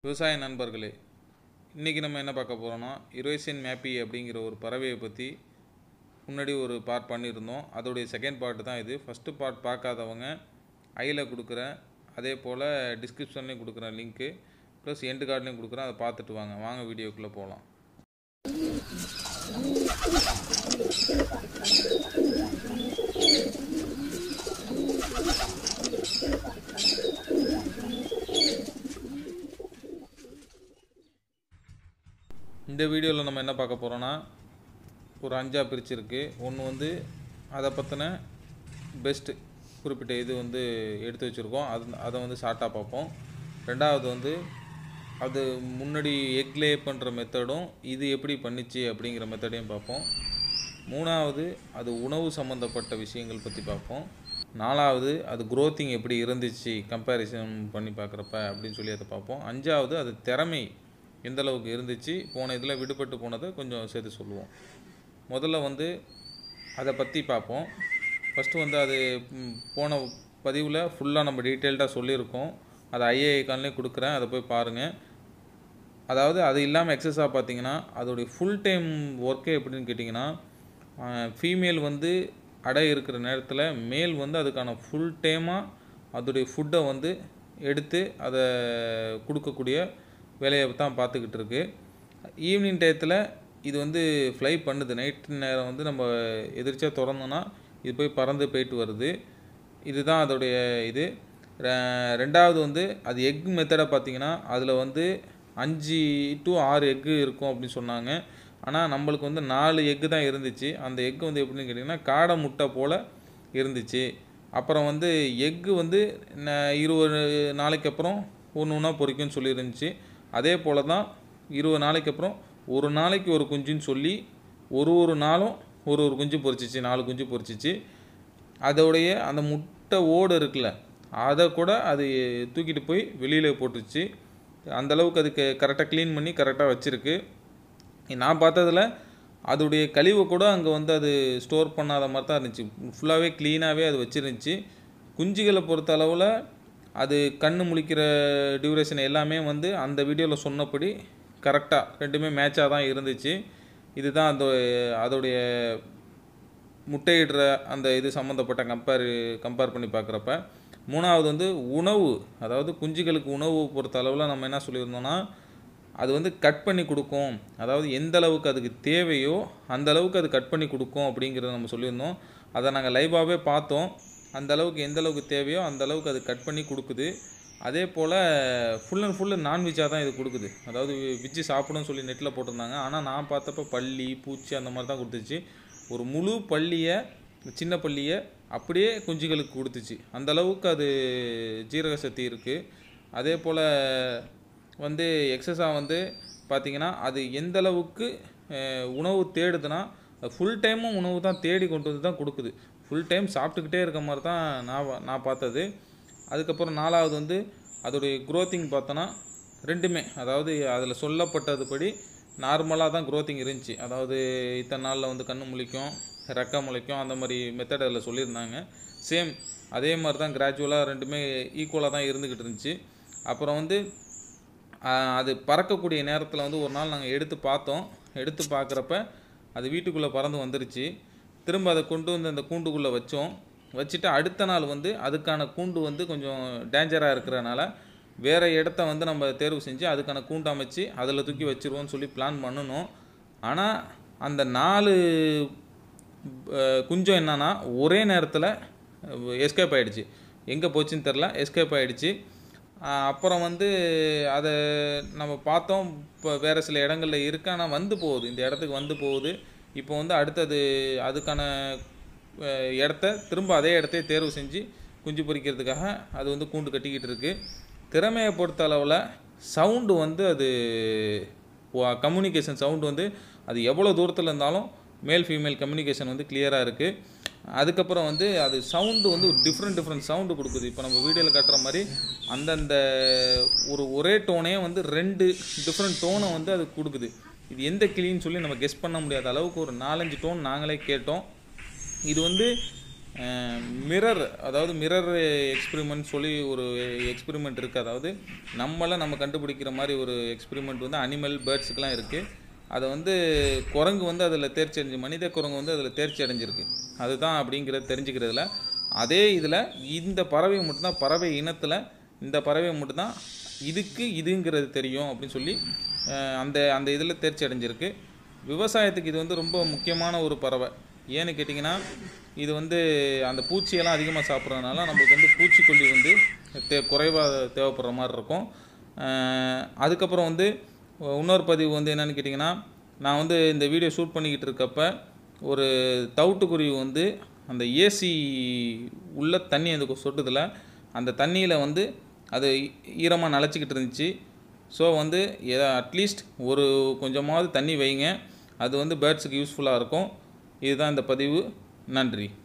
விவசாய நண்பர்களே இன்றைக்கி நம்ம என்ன பார்க்க போகிறோம்னா இரேசியன் மேப்பி அப்படிங்கிற ஒரு பறவையை பற்றி முன்னாடி ஒரு பார்ட் பண்ணியிருந்தோம் அதோடைய செகண்ட் பார்ட் தான் இது ஃபஸ்ட்டு பார்ட் பார்க்காதவங்க ஐயில் கொடுக்குறேன் அதே போல் டிஸ்கிரிப்ஷன்லேயும் கொடுக்குறேன் லிங்க்கு ப்ளஸ் எண்டு கார்ட்லேயும் கொடுக்குறேன் அதை பார்த்துட்டு வாங்க வாங்க வீடியோக்குள்ளே போகலாம் இந்த வீடியோவில் நம்ம என்ன பார்க்க போகிறோன்னா ஒரு அஞ்சாக பிரிச்சிருக்கு ஒன்று வந்து அதை பற்றின பெஸ்ட்டு குறிப்பிட்ட இது வந்து எடுத்து வச்சுருக்கோம் அது அதை வந்து ஷார்ட்டாக பார்ப்போம் ரெண்டாவது வந்து அது முன்னாடி எக் லே பண்ணுற மெத்தடும் இது எப்படி பண்ணிச்சு அப்படிங்கிற மெத்தடையும் பார்ப்போம் மூணாவது அது உணவு சம்மந்தப்பட்ட விஷயங்கள் பற்றி பார்ப்போம் நாலாவது அது growthing எப்படி இருந்துச்சு கம்பேரிசன் பண்ணி பார்க்குறப்ப அப்படின்னு சொல்லி அதை பார்ப்போம் அஞ்சாவது அது திறமை எந்த அளவுக்கு இருந்துச்சு போன இதில் விடுபட்டு போனதை கொஞ்சம் சேர்த்து சொல்லுவோம் முதல்ல வந்து அதை பற்றி பார்ப்போம் ஃபஸ்ட்டு வந்து அது ம், போன பதிவில் ஃபுல்லாக நம்ம டீட்டெயில்டாக சொல்லியிருக்கோம் அதை ஐஏஐ கான்லேயே கொடுக்குறேன் அதை போய் பாருங்கள் அதாவது அது இல்லாமல் எக்ஸஸாக பார்த்தீங்கன்னா அதோடைய ஃபுல் டைம் ஒர்க்கே எப்படின்னு கேட்டிங்கன்னா ஃபீமேல் வந்து அடை இருக்கிற நேரத்தில் மேல் வந்து அதுக்கான ஃபுல் டைமாக அதோடைய ஃபுட்டை வந்து எடுத்து அதை கொடுக்கக்கூடிய வேலையை தான் பார்த்துக்கிட்டு இருக்கு ஈவினிங் டயத்தில் இது வந்து ஃப்ளை பண்ணுது நைட் நேரம் வந்து நம்ம எதிர்ச்சியாக திறந்தோன்னா இது போய் பறந்து போயிட்டு வருது இதுதான் அதோடைய இது ரெ- ரெண்டாவது வந்து அது எக் மெத்தடை பார்த்தீங்கன்னா அதில் வந்து அஞ்சு டு ஆறு எக்கு இருக்கும் அப்படின்னு சொன்னாங்க ஆனால் நம்மளுக்கு வந்து நாலு எக்கு தான் இருந்துச்சு அந்த எக்கு வந்து எப்படின்னு கேட்டிங்கன்னா காடை முட்டை போல் இருந்துச்சு அப்புறம் வந்து எக்கு வந்து ந- இருபது நாளைக்கு அப்புறம் ஒன்று ஒன்றா பொரிக்கும்னு சொல்லியிருந்துச்சு அதே போல் தான் இருபது நாளைக்கு அப்புறம் ஒரு நாளைக்கு ஒரு குஞ்சுன்னு சொல்லி ஒரு ஒரு நாளும் ஒரு ஒரு குஞ்சு பொரிச்சிச்சு நாலு குஞ்சு பொரிச்சிச்சு அதோடைய அந்த முட்டை ஓடு இருக்குல்ல அதை கூட அது தூக்கிட்டு போய் வெளியில் போட்டுச்சு அந்த அளவுக்கு அதுக்கு கரெக்டாக க்ளீன் பண்ணி கரெக்டாக வச்சுருக்கு நான் பார்த்ததுல அதோடைய கழிவை கூட அங்கே வந்து அது ஸ்டோர் பண்ணாத மாதிரி தான் இருந்துச்சு ஃபுல்லாகவே க்ளீனாகவே அது வச்சிருந்துச்சு குஞ்சுகளை பொறுத்த அளவில் அது கண்ணு முழிக்கிற டியூரேஷன் எல்லாமே வந்து அந்த வீடியோவில் சொன்னபடி கரெக்டாக ரெண்டுமே மேட்சாக தான் இருந்துச்சு இதுதான் அந்த அதோடைய முட்டையிடுற அந்த இது சம்மந்தப்பட்ட கம்பேர் கம்பேர் பண்ணி பார்க்குறப்ப மூணாவது வந்து உணவு அதாவது குஞ்சுகளுக்கு உணவு பொறுத்த அளவில் நம்ம என்ன சொல்லியிருந்தோம்னா அது வந்து கட் பண்ணி கொடுக்கும் அதாவது எந்த அளவுக்கு அதுக்கு தேவையோ அந்த அளவுக்கு அது கட் பண்ணி கொடுக்கும் அப்படிங்கிறத நம்ம சொல்லியிருந்தோம் அதை நாங்கள் லைவாகவே பார்த்தோம் அந்த அளவுக்கு எந்த அளவுக்கு தேவையோ அந்த அளவுக்கு அது கட் பண்ணி கொடுக்குது அதே போல் ஃபுல் அண்ட் ஃபுல்லு நான்வெஜ்ஜாக தான் இது கொடுக்குது அதாவது விஜ்ஜி சாப்பிடும்னு சொல்லி நெட்டில் போட்டிருந்தாங்க ஆனால் நான் பார்த்தப்ப பள்ளி பூச்சி அந்த மாதிரி தான் கொடுத்துச்சு ஒரு முழு பள்ளியை சின்ன பள்ளியை அப்படியே குஞ்சுகளுக்கு கொடுத்துச்சு அந்த அளவுக்கு அது ஜீரக சக்தி இருக்குது அதே போல் வந்து எக்ஸஸாக வந்து பார்த்திங்கன்னா அது எந்த அளவுக்கு அஹ், உணவு தேடுதுன்னா ஃபுல் டைமும் உணவு தான் தேடி கொண்டு வந்து தான் கொடுக்குது ஃபுல் டைம் சாப்பிட்டுக்கிட்டே இருக்க மாதிரி தான் நான் வா- நான் பார்த்தது அதுக்கப்புறம் நாலாவது வந்து அதோடைய growthing பார்த்தோன்னா ரெண்டுமே அதாவது அதில் சொல்லப்பட்டதுபடி நார்மலாக தான் growthing இருந்துச்சு அதாவது இத்தனை நாளில் வந்து கண்ணு முழிக்கும் ரெக்கை முளைக்கும் அந்த மாதிரி மெத்தட் அதில் சொல்லியிருந்தாங்க சேம் அதே மாதிரி தான் கிராஜுவலாக ரெண்டுமே ஈக்குவலாக தான் இருந்துக்கிட்டு இருந்துச்சு அப்புறம் வந்து ஆஹ், அது பறக்கக்கூடிய நேரத்தில் வந்து ஒரு நாள் நாங்கள் எடுத்து பார்த்தோம் எடுத்து பார்க்குறப்ப அது வீட்டுக்குள்ளே பறந்து வந்துருச்சு திரும்ப அதை கொண்டு வந்து அந்த கூண்டுக்குள்ளே வச்சோம் வச்சுட்டு அடுத்த நாள் வந்து அதுக்கான கூண்டு வந்து கொஞ்சம் டேஞ்சராக இருக்கிறனால வேறு இடத்த வந்து நம்ம தேர்வு செஞ்சு அதுக்கான கூண்டு அமைச்சு அதில் தூக்கி வச்சிருவோம்னு சொல்லி பிளான் பண்ணணும் ஆனால் அந்த நாலு அஹ், குஞ்சம் என்னன்னா ஒரே நேரத்தில் எஸ்கேப் ஆயிடுச்சு எங்கே போச்சுன்னு தெரில எஸ்கேப் ஆயிடுச்சு ஆஹ் அப்புறம் வந்து அதை நம்ம பார்த்தோம் இப்போ வேறு சில இடங்களில் இருக்கு ஆனால் வந்து போகுது இந்த இடத்துக்கு வந்து போகுது இப்போ வந்து அடுத்தது அதுக்கான அஹ், இடத்த திரும்ப அதே இடத்தையே தேர்வு செஞ்சு குஞ்சு பொரிக்கிறதுக்காக அது வந்து கூண்டு கட்டிக்கிட்டு இருக்கு திறமையை பொறுத்த அளவில் சவுண்டு வந்து அது கம்யூனிகேஷன் சவுண்டு வந்து அது எவ்வளோ தூரத்தில் இருந்தாலும் மேல் ஃபீமேல் கம்யூனிகேஷன் வந்து கிளியராக இருக்குது அதுக்கப்புறம் வந்து அது சவுண்டு வந்து ஒரு டிஃப்ரெண்ட் டிஃப்ரெண்ட் சவுண்டு கொடுக்குது இப்போ நம்ம வீடியோவில் காட்டுற மாதிரி அந்தந்த ஒரு ஒரே டோனே வந்து ரெண்டு டிஃப்ரெண்ட் டோனை வந்து அது கொடுக்குது இது எந்த கிளின்னு சொல்லி நம்ம கெஸ் பண்ண முடியாத அளவுக்கு ஒரு நாலஞ்சு டோன் நாங்களே கேட்டோம் இது வந்து மிரர் அதாவது மிரர் எக்ஸ்பெரிமெண்ட் சொல்லி ஒரு எக்ஸ்பெரிமெண்ட் இருக்குது அதாவது நம்மளை நம்ம கண்டுபிடிக்கிற மாதிரி ஒரு எக்ஸ்பெரிமெண்ட் வந்து அனிமல் பேர்ட்ஸுக்கெலாம் இருக்குது அதை வந்து குரங்கு வந்து அதில் தேர்ச்சி அடைஞ்சு மனித குரங்கு வந்து அதில் தேர்ச்சி அடைஞ்சிருக்கு அதுதான் அப்படிங்கிறத தெரிஞ்சுக்கிறதுல அதே இதில் இந்த பறவை மட்டும்தான் பறவை இனத்தில் இந்த பறவை மட்டும்தான் இதுக்கு இதுங்கிறது தெரியும் அப்படின்னு சொல்லி அஹ், அந்த அந்த இதில் தேர்ச்சி அடைஞ்சிருக்கு விவசாயத்துக்கு இது வந்து ரொம்ப முக்கியமான ஒரு பறவை ஏன்னு கேட்டிங்கன்னா இது வந்து அந்த பூச்சியெல்லாம் அதிகமாக சாப்பிட்றதுனால நம்மளுக்கு வந்து பூச்சிக்கொல்லி வந்து தே குறைவாக தேவைப்படுற மாதிரி இருக்கும் அஹ், அதுக்கப்புறம் வந்து இன்னொரு பதிவு வந்து என்னென்னு கேட்டிங்கன்னா நான் வந்து இந்த வீடியோ ஷூட் பண்ணிக்கிட்டு இருக்கப்ப ஒரு தவிட்டுக்குருவி வந்து அந்த ஏசி உள்ள தண்ணி அந்த சொட்டுதில் அந்த தண்ணியில் வந்து அது ஈரமாக நனைச்சிக்கிட்டு இருந்துச்சு ஸோ வந்து அட்லீஸ்ட் ஒரு கொஞ்சமாவது தண்ணி வைங்க அது வந்து பேர்ட்ஸுக்கு யூஸ்ஃபுல்லாக இருக்கும் இதுதான் இந்த பதிவு நன்றி